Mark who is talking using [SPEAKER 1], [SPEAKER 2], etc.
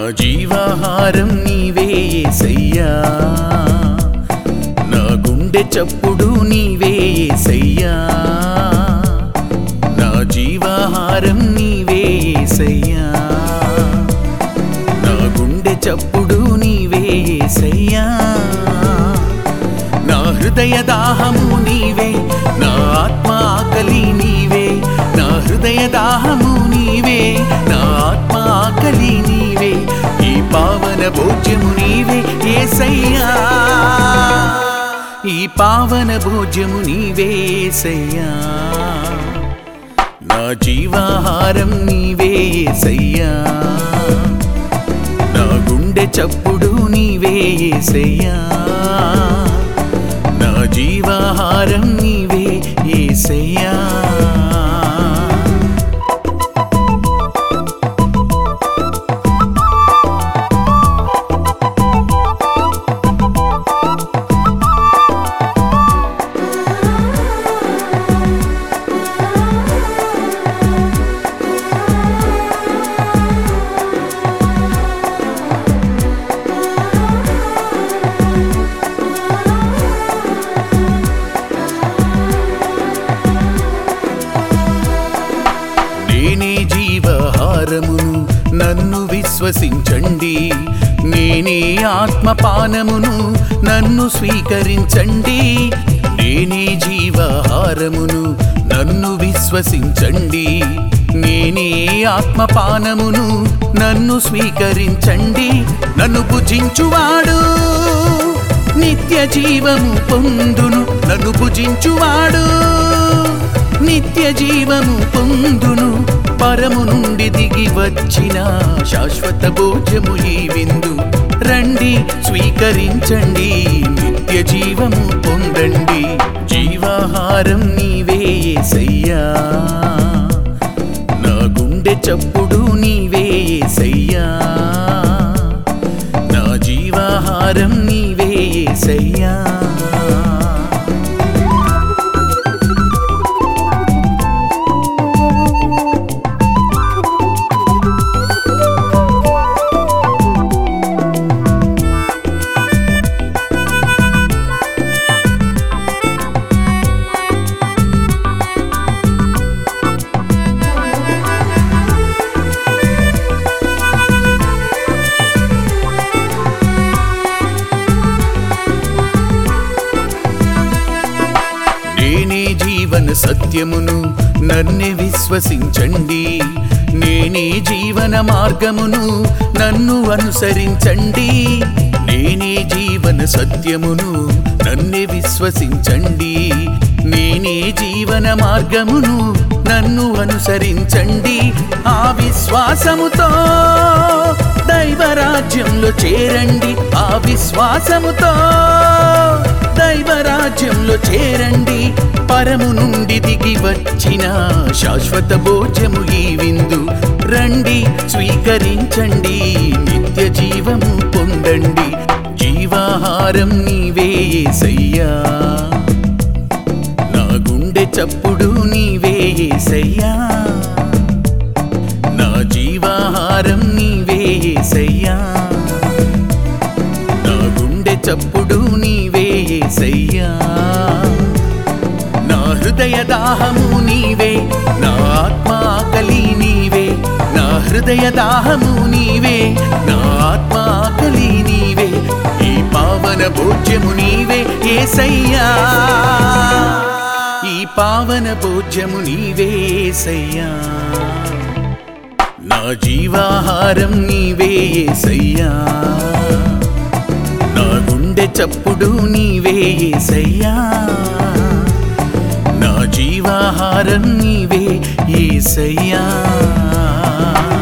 [SPEAKER 1] జీవాహారం నీవే ఏసయ్యా నా గుండె చప్పుడు నీవే ఏసయ్యా నా జీవాహారం నీవే ఏసయ్యా నా గుండె చప్పుడు నీవే ఏసయ్యా నా హృదయ దాహము నీవే నా ఆత్మ ఆకలి నీవే నా హృదయ దాహము నీవే నా ఆత్మ ఆకలి నీవే ఈ పావన భోజ్యము నీవే ఏసయ్యా ఈ పావన భోజ్యము నీవే ఏసయ్యా నా జీవాహారం నీవే ఏసయ్యా నా గుండె చప్పుడు నీవే ఏసయ్యా నా జీవాహారం నీవే ఏసయ్యా నేనే జీవహారమును నన్ను విశ్వసించండి నేనే ఆత్మపానమును నన్ను స్వీకరించండి నేనే జీవహారమును నన్ను విశ్వసించండి నేనే ఆత్మపానమును నన్ను స్వీకరించండి నన్ను భుజించువాడు నిత్య జీవము పొందును నన్ను భుజించువాడు నిత్య జీవము పొందును పరము నుండి దిగి వచ్చిన శాశ్వత భోజము ఈ విందు రండి స్వీకరించండి నిత్య జీవము పొందండి జీవాహారం నీవే ఏసయ్యా నా గుండె చప్పుడు నీవే ఏసయ్యా నా జీవాహారం నీవే ఏసయ్యా నేనే జీవన సత్యమును నన్నే విశ్వసించండి నేనే జీవన మార్గమును నన్ను అనుసరించండి నేనే జీవన సత్యమును నన్నే విశ్వసించండి నేనే జీవన మార్గమును నన్ను అనుసరించండి ఆ విశ్వాసముతో దైవరాజ్యంలో చేరండి ఆ విశ్వాసముతో దైవరాజ్యంలో చేరండి పరము నుండి దిగి వచ్చిన శాశ్వత భోజము ఈ విందు రండి స్వీకరించండి నిత్య జీవము పొందండి జీవాహారం నీవే ఏసయ్యా నా గుండె చప్పుడు నీవే ఏసయ్యా నా జీవాహారం నీవే ఏసయ్యా నా గుండె చప్పుడు నీవే ఏసయ్యా నా హృదయ దాహము నీవే నా ఆత్మ ఆకలి నీవే నా హృదయ దాహము నీవే నా ఆత్మ ఆకలి నీవే ఈ పావన భోజ్యము నీవే ఏసయ్యా ఈ పావన భోజ్యము నీవే ఏసయ్యా నా జీవాహారం నీవే ఏసయ్యా నా గుండె చప్పుడు నీవే ఏసయ్యా నా జీవాహారం నీవే ఏసయ్యా